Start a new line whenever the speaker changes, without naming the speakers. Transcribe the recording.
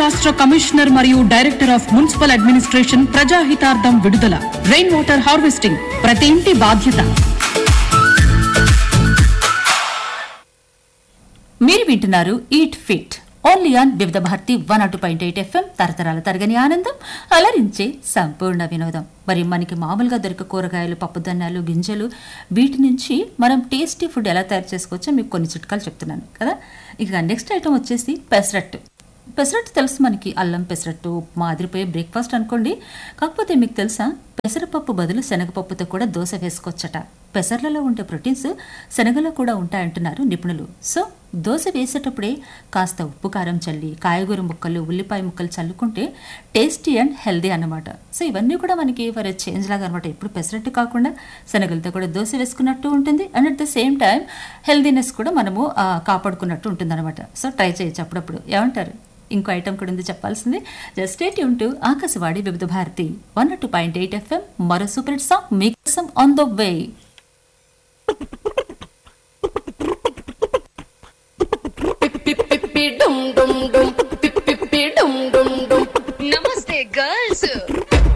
రాష్ట్ర కమిషనర్ మరియు director of municipal administration ప్రజాహితార్థం విడుదల రెయిన్ వాటర్ హార్వెస్టింగ్ ప్రతి ఇంటి బాధ్యత
మీరు వింటున్నారు eat fit only on Vividh Bharati one two point eight FM తరతరాల తరగని ఆనందం అలరించే సంపూర్ణ వినోదం మరి మనకి మామూలుగా దొరికే కూరగాయలు పప్పుధాన్యాలు గింజలు వీటి నుంచి మనం టేస్టీ ఫుడ్ ఎలా తయారు చేసుకోవచ్చో మీకు కొన్ని చిట్కాలు చెప్తున్నాను కదా ఇక నెక్స్ట్ ఐటమ్ వచ్చేసి పెసరట్టు పెసరట్టు తెలుసు మనకి అల్లం పెసరట్టు ఉప్మా అదిరిపోయే బ్రేక్ఫాస్ట్ అనుకోండి కాకపోతే మీకు తెలుసా పెసరపప్పు బదులు శనగపప్పుతో కూడా దోశ వేసుకోవచ్చట పెసర్లలో ఉండే ప్రోటీన్స్ శనగలో కూడా ఉంటాయంటున్నారు నిపుణులు సో దోశ వేసేటప్పుడే కాస్త ఉప్పు కారం చల్లి కాయగూర ముక్కలు ఉల్లిపాయ ముక్కలు చల్లుకుంటే టేస్టీ అండ్ హెల్దీ అన్నమాట సో ఇవన్నీ కూడా మనకి ఫర్ చేంజ్ లాగా అనమాట ఇప్పుడు పెసరట్టు కాకుండా శనగలతో కూడా దోశ వేసుకున్నట్టు ఉంటుంది and at the same time healthiness కూడా మనము ఆ, కాపాడుకున్నట్టు ఉంటుంది అనమాట సో ట్రై చేయొచ్చు అప్పుడప్పుడు ఏమంటారు ఇంకో ఐటమ్ కూడా ఉంది చెప్పాల్సింది జస్ట్ స్టేట్ ఉంటూ Akashvani Vividh Bharati one two point eight FM మరో సూపర్ హిట్ సాంగ్ మీకోసం ఆన్ ద వే